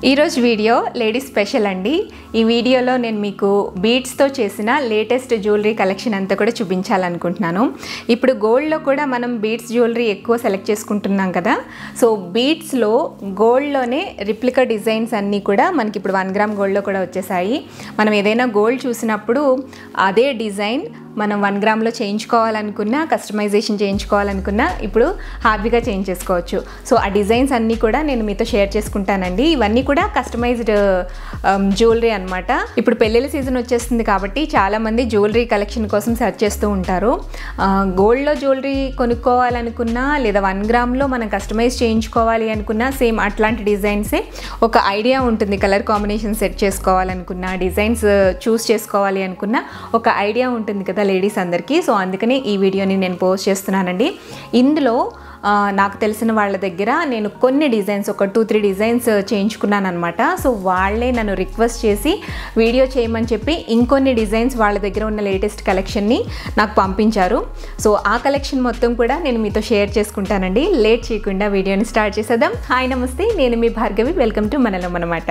ఈరోజు video ladies special అండి ఈ వీడియోలో నేను మీకు బీడ్స్తో చేసిన లేటెస్ట్ జ్యువెలరీ కలెక్షన్ అంతా కూడా చూపించాలనుకుంటున్నాను ఇప్పుడు గోల్డ్లో కూడా మనం బీడ్స్ జ్యువెలరీ ఎక్కువ సెలెక్ట్ చేసుకుంటున్నాం కదా సో బీడ్స్లో గోల్డ్లోనే రిప్లికా డిజైన్స్ అన్నీ కూడా మనకి ఇప్పుడు వన్ గ్రామ్ గోల్డ్లో కూడా వచ్చేసాయి మనం ఏదైనా గోల్డ్ చూసినప్పుడు అదే డిజైన్ మనం వన్ గ్రామ్లో చేయించుకోవాలనుకున్నా కస్టమైజేషన్ చేయించుకోవాలనుకున్నా ఇప్పుడు హ్యాపీగా చేంజ్ చేసుకోవచ్చు సో ఆ డిజైన్స్ అన్నీ కూడా నేను మీతో షేర్ చేసుకుంటానండి ఇవన్నీ కూడా కస్టమైజ్డ్ జ్యువెలరీ అనమాట ఇప్పుడు పెళ్ళిళ్ళ సీజన్ వచ్చేస్తుంది కాబట్టి చాలామంది జ్యువెలరీ కలెక్షన్ కోసం సెర్చ్ చేస్తూ ఉంటారు గోల్డ్లో జ్యువెలరీ కొనుక్కోవాలనుకున్నా లేదా వన్ గ్రామ్లో మనం కస్టమైజ్ చేయించుకోవాలి అనుకున్నా సేమ్ అట్లాంటి డిజైన్సే ఒక ఐడియా ఉంటుంది కలర్ కాంబినేషన్ సెట్ చేసుకోవాలనుకున్నా డిజైన్స్ చూస్ చేసుకోవాలి అనుకున్నా ఒక ఐడియా ఉంటుంది కదా లేడీస్ అందరికీ సో అందుకని ఈ వీడియోని నేను పోస్ట్ చేస్తున్నానండి ఇందులో ఆ, నాకు తెలిసిన వాళ్ళ దగ్గర నేను కొన్ని డిజైన్స్ ఒక టూ త్రీ డిజైన్స్ చేయించుకున్నాను అనమాట సో వాళ్ళే నన్ను రిక్వెస్ట్ చేసి వీడియో చేయమని చెప్పి ఇంకొన్ని డిజైన్స్ వాళ్ళ దగ్గర ఉన్న లేటెస్ట్ కలెక్షన్ని నాకు పంపించారు సో ఆ కలెక్షన్ మొత్తం కూడా నేను మీతో షేర్ చేసుకుంటానండి లేట్ చేయకుండా వీడియోని స్టార్ట్ చేసేద్దాం హాయ్ నమస్తే నేను మీ భార్గవి వెల్కమ్ టు మనలో మనమాట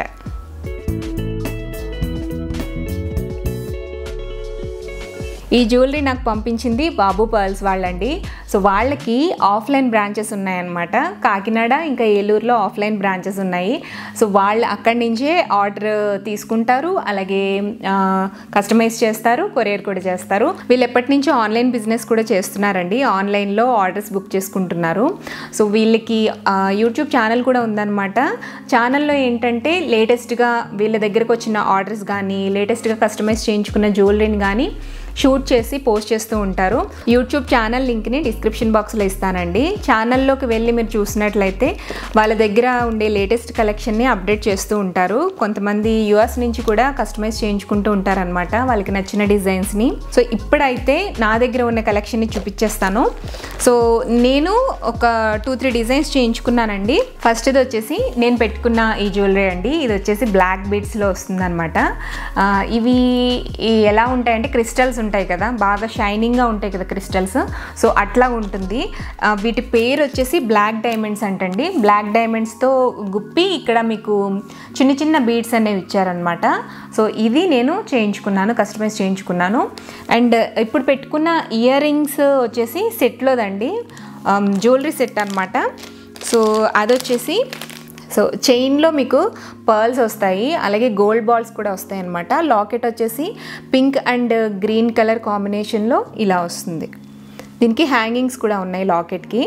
ఈ జ్యువెలరీ నాకు పంపించింది బాబు పర్ల్స్ వాళ్ళండి సో వాళ్ళకి ఆఫ్లైన్ బ్రాంచెస్ ఉన్నాయన్నమాట కాకినాడ ఇంకా ఏలూరులో ఆఫ్లైన్ బ్రాంచెస్ ఉన్నాయి సో వాళ్ళు అక్కడి నుంచే ఆర్డర్ తీసుకుంటారు అలాగే కస్టమైజ్ చేస్తారు కొరియర్ కూడా చేస్తారు వీళ్ళు ఎప్పటి నుంచో ఆన్లైన్ బిజినెస్ కూడా చేస్తున్నారండి ఆన్లైన్లో ఆర్డర్స్ బుక్ చేసుకుంటున్నారు సో వీళ్ళకి యూట్యూబ్ ఛానల్ కూడా ఉందన్నమాట ఛానల్లో ఏంటంటే లేటెస్ట్గా వీళ్ళ దగ్గరకు వచ్చిన ఆర్డర్స్ కానీ లేటెస్ట్గా కస్టమైజ్ చేయించుకున్న జ్యువెలరీని కానీ షూట్ చేసి పోస్ట్ చేస్తూ ఉంటారు యూట్యూబ్ ఛానల్ లింక్ని డిస్క్రిప్షన్ బాక్స్లో ఇస్తానండి ఛానల్లోకి వెళ్ళి మీరు చూసినట్లయితే వాళ్ళ దగ్గర ఉండే లేటెస్ట్ కలెక్షన్ని అప్డేట్ చేస్తూ ఉంటారు కొంతమంది యుఎస్ నుంచి కూడా కస్టమైజ్ చేయించుకుంటూ ఉంటారనమాట వాళ్ళకి నచ్చిన డిజైన్స్ని సో ఇప్పుడైతే నా దగ్గర ఉన్న కలెక్షన్ని చూపించేస్తాను సో నేను ఒక టూ త్రీ డిజైన్స్ చేయించుకున్నానండి ఫస్ట్ ఇది వచ్చేసి నేను పెట్టుకున్న ఈ జ్యువెలరీ అండి ఇది వచ్చేసి బ్లాక్ బీడ్స్లో వస్తుందన్నమాట ఆ, ఇవి ఈ ఎలా ఉంటాయంటే క్రిస్టల్స్ ఉంటాయి కదా బాగా షైనింగ్గా ఉంటాయి కదా క్రిస్టల్స్ సో అట్లా ఉంటుంది ఆ, వీటి పేరు వచ్చేసి బ్లాక్ డైమండ్స్ అంటండి బ్లాక్ డైమండ్స్తో గుప్పి ఇక్కడ మీకు చిన్న చిన్న బీడ్స్ అనేవి ఇచ్చారనమాట సో ఇది నేను చేయించుకున్నాను కస్టమైజ్ చేయించుకున్నాను అండ్ ఇప్పుడు పెట్టుకున్న ఇయర్ రింగ్స్ వచ్చేసి సెట్లోదండి జ్యువెలరీ సెట్ అనమాట సో అదొచ్చేసి సో చైన్లో మీకు పర్ల్స్ వస్తాయి అలాగే గోల్డ్ బాల్స్ కూడా వస్తాయి అనమాట లాకెట్ వచ్చేసి పింక్ అండ్ గ్రీన్ కలర్ కాంబినేషన్లో ఇలా వస్తుంది దీనికి హ్యాంగింగ్స్ కూడా ఉన్నాయి లాకెట్కి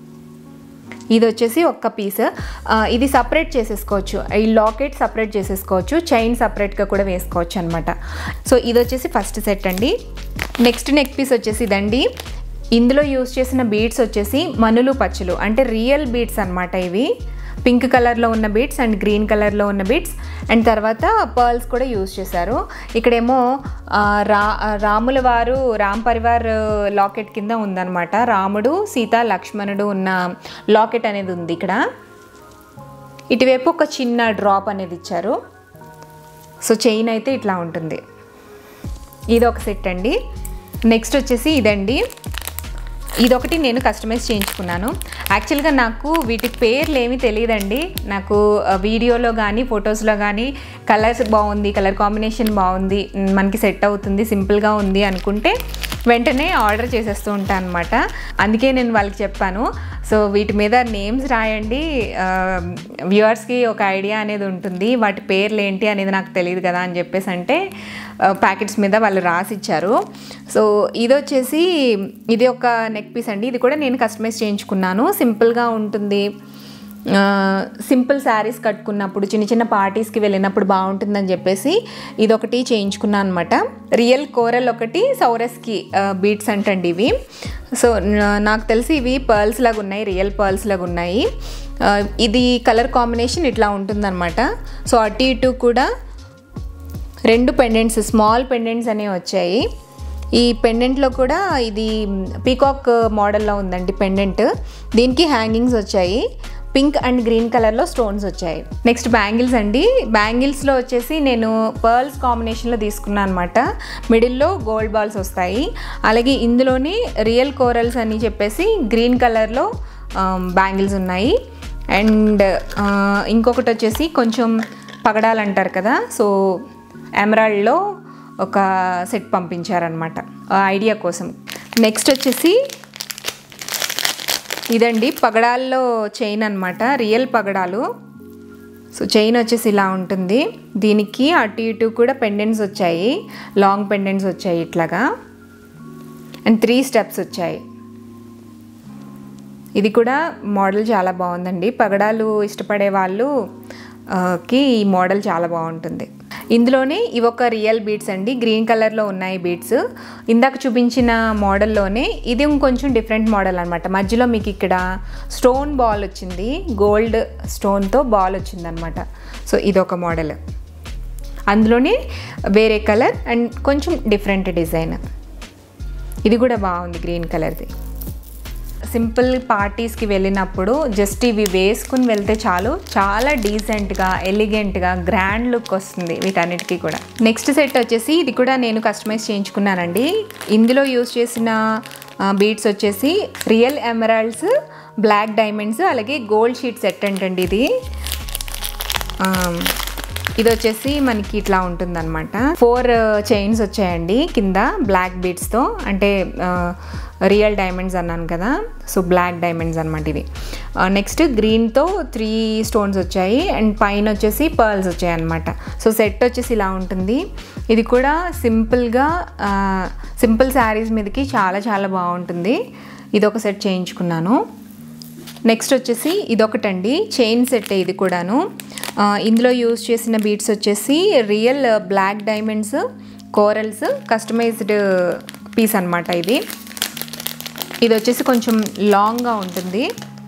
ఇది వచ్చేసి ఒక్క పీస్ ఇది సపరేట్ చేసేసుకోవచ్చు ఈ లాకెట్ సపరేట్ చేసేసుకోవచ్చు చైన్ సపరేట్గా కూడా వేసుకోవచ్చు అనమాట సో ఇది వచ్చేసి ఫస్ట్ సెట్ అండి నెక్స్ట్ నెక్ పీస్ వచ్చేసి ఇదండి ఇందులో యూస్ చేసిన బీడ్స్ వచ్చేసి మనులు పచ్చులు అంటే రియల్ బీడ్స్ అనమాట ఇవి పింక్ కలర్లో ఉన్న బీడ్స్ అండ్ గ్రీన్ కలర్లో ఉన్న బీడ్స్ అండ్ తర్వాత పర్ల్స్ కూడా యూజ్ చేశారు ఇక్కడేమో ఆ, రా రాముల వారు రామ్ పరివార్ లాకెట్ కింద ఉందన్నమాట రాముడు సీత లక్ష్మణుడు ఉన్న లాకెట్ అనేది ఉంది ఇక్కడ ఇటువైపు ఒక చిన్న డ్రాప్ అనేది ఇచ్చారు సో చైన్ అయితే ఇట్లా ఉంటుంది ఇది ఒక సెట్ అండి నెక్స్ట్ వచ్చేసి ఇదండి ఇదొకటి నేను కస్టమైజ్ చేయించుకున్నాను యాక్చువల్గా నాకు వీటి పేర్లు ఏమీ తెలియదండి నాకు ఆ, వీడియోలో కానీ ఫొటోస్లో కానీ కలర్స్ బాగుంది కలర్ కాంబినేషన్ బాగుంది మ్, మనకి సెట్ అవుతుంది సింపుల్గా ఉంది అనుకుంటే వెంటనే ఆర్డర్ చేసేస్తూ ఉంటాను అనమాట అందుకే నేను వాళ్ళకి చెప్పాను సో వీటి మీద నేమ్స్ రాయండి వ్యూవర్స్కి ఒక ఐడియా అనేది ఉంటుంది వాటి పేర్లు ఏంటి అనేది నాకు తెలియదు కదా అని చెప్పేసి అంటే ప్యాకెట్స్ మీద వాళ్ళు రాసిచ్చారు సో ఇది వచ్చేసి ఇది ఒక నెక్ పీస్ అండి ఇది కూడా నేను కస్టమైజ్ చేయించుకున్నాను సింపుల్గా ఉంటుంది సింపుల్ శారీస్ కట్టుకున్నప్పుడు చిన్న చిన్న పార్టీస్కి వెళ్ళినప్పుడు బాగుంటుందని చెప్పేసి ఇది ఒకటి చేయించుకున్నాను అనమాట రియల్ కోరల్ ఒకటి సౌరస్కి బీట్స్ అంటండి ఇవి సో నా- నాకు తెలిసి ఇవి పర్ల్స్ లాగా ఉన్నాయి రియల్ పర్ల్స్ లాగా ఉన్నాయి ఆ, ఇది కలర్ కాంబినేషన్ ఇట్లా ఉంటుందన్నమాట సో అటు ఇటు కూడా రెండు పెండెంట్స్ స్మాల్ పెండెంట్స్ అనేవి వచ్చాయి ఈ పెండెంట్లో కూడా ఇది పీకాక్ మోడల్లో ఉందండి పెండెంట్ దీనికి హ్యాంగింగ్స్ వచ్చాయి పింక్ అండ్ గ్రీన్ కలర్లో స్టోన్స్ వచ్చాయి నెక్స్ట్ బ్యాంగిల్స్ అండి బ్యాంగిల్స్లో వచ్చేసి నేను పర్ల్స్ కాంబినేషన్లో తీసుకున్నాను అనమాట మిడిల్లో గోల్డ్ బాల్స్ వస్తాయి అలాగే ఇందులోని రియల్ కోరల్స్ అని చెప్పేసి గ్రీన్ కలర్లో బ్యాంగిల్స్ ఉన్నాయి అండ్ ఆ, ఇంకొకటి వచ్చేసి కొంచెం పగడాలు అంటారు కదా సో ఎమరాల్డ్లో ఒక సెట్ పంపించారనమాట ఐడియా కోసం నెక్స్ట్ వచ్చేసి ఇదండి పగడాల్లో చైన్ అనమాట రియల్ పగడాలు సో చైన్ వచ్చేసి ఇలా ఉంటుంది దీనికి అటు ఇటు కూడా పెండెంట్స్ వచ్చాయి లాంగ్ పెండెంట్స్ వచ్చాయి ఇట్లాగా అండ్ త్రీ స్టెప్స్ వచ్చాయి ఇది కూడా మోడల్ చాలా బాగుందండి పగడాలు ఇష్టపడే వాళ్ళు ఆ, కి ఈ మోడల్ చాలా బాగుంటుంది ఇందులోనే ఇవి ఒక రియల్ బీడ్స్ అండి గ్రీన్ కలర్లో ఉన్నాయి బీడ్స్ ఇందాక చూపించిన మోడల్లోనే ఇది ఇంకొంచెం డిఫరెంట్ మోడల్ అనమాట మధ్యలో మీకు ఇక్కడ స్టోన్ బాల్ వచ్చింది గోల్డ్ స్టోన్తో బాల్ వచ్చింది అనమాట సో ఇది ఒక మోడల్ అందులోనే వేరే కలర్ అండ్ కొంచెం డిఫరెంట్ డిజైన్ ఇది కూడా బాగుంది గ్రీన్ కలర్ది సింపుల్ పార్టీస్కి వెళ్ళినప్పుడు జస్ట్ ఇవి వేసుకుని వెళ్తే చాలు చాలా డీసెంట్గా ఎలిగెంట్గా గ్రాండ్ లుక్ వస్తుంది వీటన్నిటికీ కూడా నెక్స్ట్ సెట్ వచ్చేసి ఇది కూడా నేను కస్టమైజ్ చేయించుకున్నానండి ఇందులో యూజ్ చేసిన బీడ్స్ వచ్చేసి రియల్ ఎమరాల్డ్స్ బ్లాక్ డైమండ్స్ అలాగే గోల్డ్ షీట్ సెట్ అంటండి ఇది ఆ, ఇది వచ్చేసి మనకి ఇట్లా ఉంటుందన్నమాట ఫోర్ చైన్స్ వచ్చాయండి కింద బ్లాక్ బీడ్స్తో అంటే రియల్ డైమండ్స్ అన్నాను కదా సో బ్లాక్ డైమండ్స్ అనమాట ఇవి నెక్స్ట్ గ్రీన్తో త్రీ స్టోన్స్ వచ్చాయి అండ్ పైన వచ్చేసి పర్ల్స్ వచ్చాయి అనమాట సో సెట్ వచ్చేసి ఇలా ఉంటుంది ఇది కూడా సింపుల్గా సింపుల్ శారీస్ మీదకి చాలా చాలా బాగుంటుంది ఇది ఒక సెట్ చేయించుకున్నాను నెక్స్ట్ వచ్చేసి ఇదొకటండి చైన్ సెట్ ఇది కూడాను ఆ, ఇందులో యూజ్ చేసిన బీడ్స్ వచ్చేసి real black diamonds corals customised piece అనమాట ఇది ఇది వచ్చేసి కొంచెం లాంగ్గా ఉంటుంది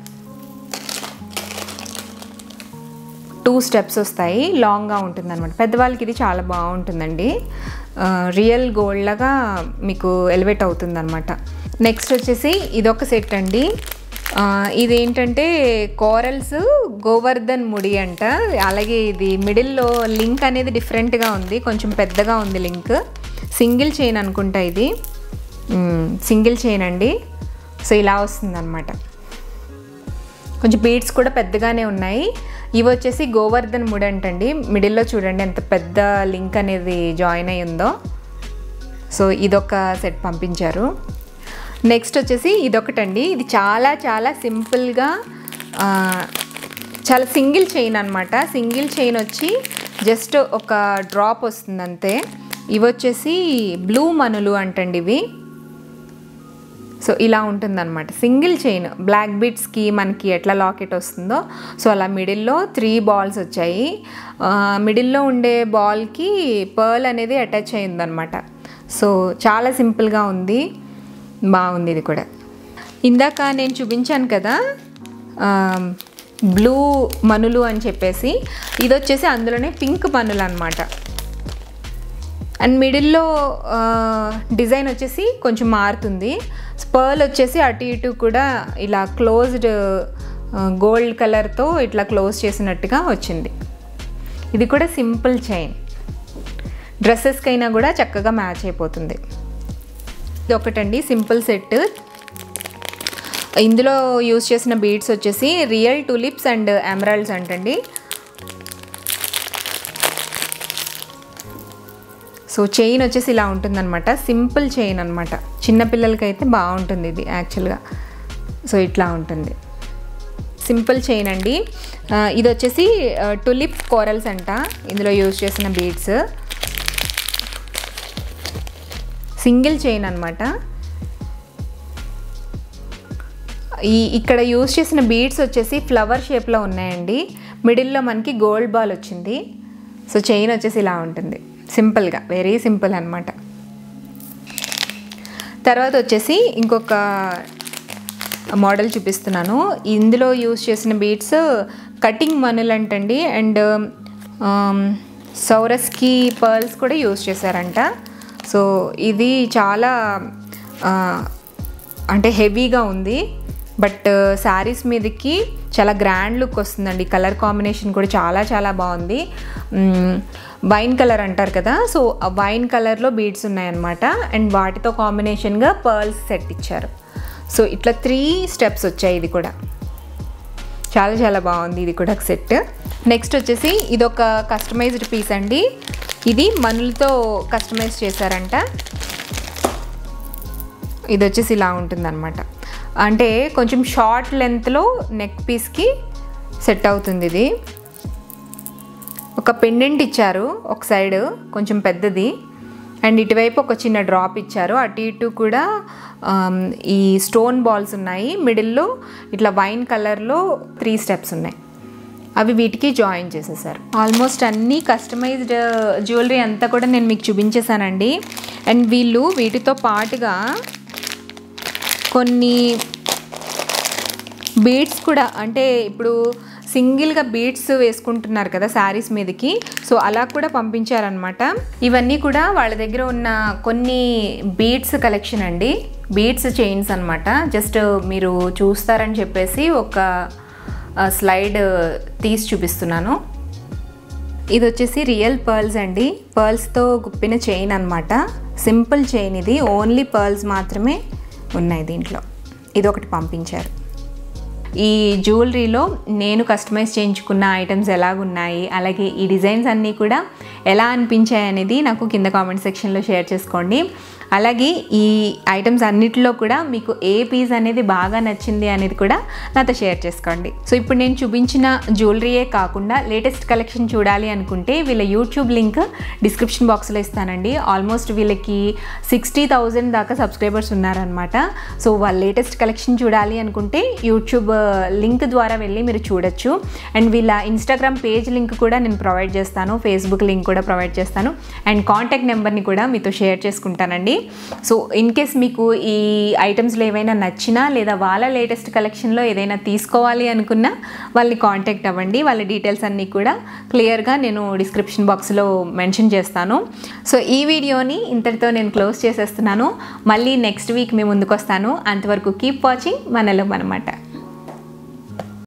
టూ స్టెప్స్ వస్తాయి లాంగ్గా ఉంటుంది అనమాట పెద్దవాళ్ళకి ఇది చాలా బాగుంటుందండి ఆ, రియల్ గోల్డ్ లాగా మీకు ఎలివేట్ అవుతుంది అనమాట నెక్స్ట్ వచ్చేసి ఇదొక సెట్ అండి ఆ, ఇదేంటంటే కోరల్స్ గోవర్ధన్ ముడి అంట అలాగే ఇది మిడిల్లో లింక్ అనేది డిఫరెంట్గా ఉంది కొంచెం పెద్దగా ఉంది లింక్ సింగిల్ చైన్ అనుకుంటా ఇది సింగిల్ చైన్ అండి సో ఇలా వస్తుంది అనమాట కొంచెం బీడ్స్ కూడా పెద్దగానే ఉన్నాయి ఇవి వచ్చేసి గోవర్ధన్ ముడి అంటండి మిడిల్లో చూడండి ఎంత పెద్ద లింక్ అనేది జాయిన్ అయి ఉందో సో ఇదొక సెట్ పంపించారు నెక్స్ట్ వచ్చేసి ఇదొకటండి ఇది చాలా చాలా సింపుల్గా ఆ, చాలా సింగిల్ చైన్ అనమాట సింగిల్ చైన్ వచ్చి జస్ట్ ఒక డ్రాప్ వస్తుంది అంతే ఇవి వచ్చేసి బ్లూ మనులు అంటండి ఇవి సో ఇలా ఉంటుందన్నమాట సింగిల్ చైన్ బ్లాక్ బీట్స్కి మనకి ఎట్లా లాకెట్ వస్తుందో సో అలా మిడిల్లో త్రీ బాల్స్ వచ్చాయి ఆ, మిడిల్లో ఉండే బాల్కి పర్ల్ అనేది అటాచ్ అయిందనమాట సో చాలా సింపుల్గా ఉంది బాగుంది ఇది కూడా ఇందాక నేను చూపించాను కదా ఆ, బ్లూ మనులు అని చెప్పేసి ఇది వచ్చేసి అందులోనే పింక్ మనులు అనమాట అండ్ మిడిల్లో ఆ, డిజైన్ వచ్చేసి కొంచెం మారుతుంది స్పర్ల్ వచ్చేసి అటు ఇటు కూడా ఇలా క్లోజ్డ్ గోల్డ్ కలర్తో ఇట్లా క్లోజ్ చేసినట్టుగా వచ్చింది ఇది కూడా సింపుల్ చైన్ డ్రెస్సెస్కైనా కూడా చక్కగా మ్యాచ్ అయిపోతుంది ఇది ఒకటండి సింపుల్ సెట్ ఇందులో యూజ్ చేసిన బీడ్స్ వచ్చేసి రియల్ టులిప్స్ అండ్ ఎమరాల్డ్స్ అంటండి సో చైన్ వచ్చేసి ఇలా ఉంటుందన్నమాట సింపుల్ చైన్ అనమాట చిన్నపిల్లలకైతే బాగుంటుంది ఇది యాక్చువల్గా సో ఇట్లా ఉంటుంది సింపుల్ చైన్ అండి ఆ, ఇది వచ్చేసి టులిప్ కోరల్స్ అంట ఇందులో యూజ్ చేసిన బీడ్స్ సింగిల్ చైన్ అనమాట ఈ ఇక్కడ యూజ్ చేసిన బీడ్స్ వచ్చేసి ఫ్లవర్ షేప్లో ఉన్నాయండి మిడిల్లో మనకి గోల్డ్ బాల్ వచ్చింది సో చైన్ వచ్చేసి ఇలా ఉంటుంది సింపుల్గా వెరీ సింపుల్ అనమాట తర్వాత వచ్చేసి ఇంకొక మోడల్ చూపిస్తున్నాను ఇందులో యూజ్ చేసిన బీడ్స్ కటింగ్ మనులు అంటండి అండ్ సౌరస్కి పర్ల్స్ కూడా యూజ్ చేశారంట సో ఇది చాలా ఆ, అంటే హెవీగా ఉంది బట్ శారీస్ మీదకి చాలా గ్రాండ్ లుక్ వస్తుందండి కలర్ కాంబినేషన్ కూడా చాలా చాలా బాగుంది మ్మ్, వైన్ కలర్ అంటారు కదా సో ఆ వైన్ కలర్లో బీడ్స్ ఉన్నాయన్నమాట అండ్ వాటితో కాంబినేషన్గా పర్ల్స్ సెట్ ఇచ్చారు సో ఇట్లా త్రీ స్టెప్స్ వచ్చాయి ఇది కూడా చాలా చాలా బాగుంది ఇది కూడా ఒక సెట్ నెక్స్ట్ వచ్చేసి ఇది ఒక కస్టమైజ్డ్ పీస్ అండి ఇది మనులతో కస్టమైజ్ చేశారంట ఇది వచ్చేసి ఇలా ఉంటుందన్నమాట అంటే కొంచెం షార్ట్ లెంత్లో నెక్ పీస్కి సెట్ అవుతుంది ఇది ఒక పెండెంట్ ఇచ్చారు ఒక సైడ్ కొంచెం పెద్దది అండ్ ఇటువైపు ఒక చిన్న డ్రాప్ ఇచ్చారు అటు ఇటు కూడా ఆమ్, ఈ స్టోన్ బాల్స్ ఉన్నాయి మిడిల్లో ఇట్లా వైన్ కలర్లో త్రీ స్టెప్స్ ఉన్నాయి అవి వీటికి జాయిన్ చేసేసారు ఆల్మోస్ట్ అన్ని కస్టమైజ్డ్ జ్యువెలరీ అంతా కూడా నేను మీకు చూపించేశానండి అండ్ వీళ్ళు వీటితో పాటుగా కొన్ని బీడ్స్ కూడా అంటే ఇప్పుడు సింగిల్గా బీడ్స్ వేసుకుంటున్నారు కదా శారీస్ మీదకి సో అలా కూడా పంపించారనమాట ఇవన్నీ కూడా వాళ్ళ దగ్గర ఉన్న కొన్ని బీడ్స్ కలెక్షన్ అండి బీడ్స్ చైన్స్ అనమాట జస్ట్ మీరు చూస్తారని చెప్పేసి ఒక స్లైడ్ తీసి చూపిస్తున్నాను ఇది వచ్చేసి రియల్ పర్ల్స్ అండి పర్ల్స్తో గుప్పిన చైన్ అనమాట సింపుల్ చైన్ ఇది ఓన్లీ పర్ల్స్ మాత్రమే ఉన్నాయి దీంట్లో ఇది ఒకటి పంపించారు ఈ జ్యువెలరీలో నేను కస్టమైజ్ చేయించుకున్న ఐటమ్స్ ఎలాగున్నాయి అలాగే ఈ డిజైన్స్ అన్నీ కూడా ఎలా అనిపించాయి అనేది నాకు కింద కామెంట్ సెక్షన్లో షేర్ చేసుకోండి అలాగే ఈ ఐటమ్స్ అన్నిటిలో కూడా మీకు ఏ పీస్ అనేది బాగా నచ్చింది అనేది కూడా నాతో షేర్ చేసుకోండి సో ఇప్పుడు నేను చూపించిన జ్యువెలరీయే కాకుండా లేటెస్ట్ కలెక్షన్ చూడాలి అనుకుంటే వీళ్ళ యూట్యూబ్ లింక్ డిస్క్రిప్షన్ బాక్స్లో ఇస్తానండి ఆల్మోస్ట్ వీళ్ళకి సిక్స్టీ థౌజండ్ దాకా సబ్స్క్రైబర్స్ ఉన్నారనమాట సో వాళ్ళ లేటెస్ట్ కలెక్షన్ చూడాలి అనుకుంటే యూట్యూబ్ లింక్ ద్వారా వెళ్ళి మీరు చూడొచ్చు అండ్ వీళ్ళ ఇన్స్టాగ్రామ్ పేజ్ లింక్ కూడా నేను ప్రొవైడ్ చేస్తాను ఫేస్బుక్ లింక్ కూడా ప్రొవైడ్ చేస్తాను అండ్ కాంటాక్ట్ నెంబర్ని కూడా మీతో షేర్ చేసుకుంటానండి సో ఇన్ కేస్ మీకు ఈ ఐటమ్స్లో ఏవైనా నచ్చినా లేదా వాళ్ళ లేటెస్ట్ కలెక్షన్లో ఏదైనా తీసుకోవాలి అనుకున్నా వాళ్ళని కాంటాక్ట్ అవ్వండి వాళ్ళ డీటెయిల్స్ అన్నీ కూడా క్లియర్గా నేను డిస్క్రిప్షన్ బాక్స్లో మెన్షన్ చేస్తాను సో ఈ వీడియోని ఇంతటితో నేను క్లోజ్ చేసేస్తున్నాను మళ్ళీ నెక్స్ట్ వీక్ మీ ముందుకు వస్తాను అంతవరకు కీప్ వాచింగ్ మనలో మనమాట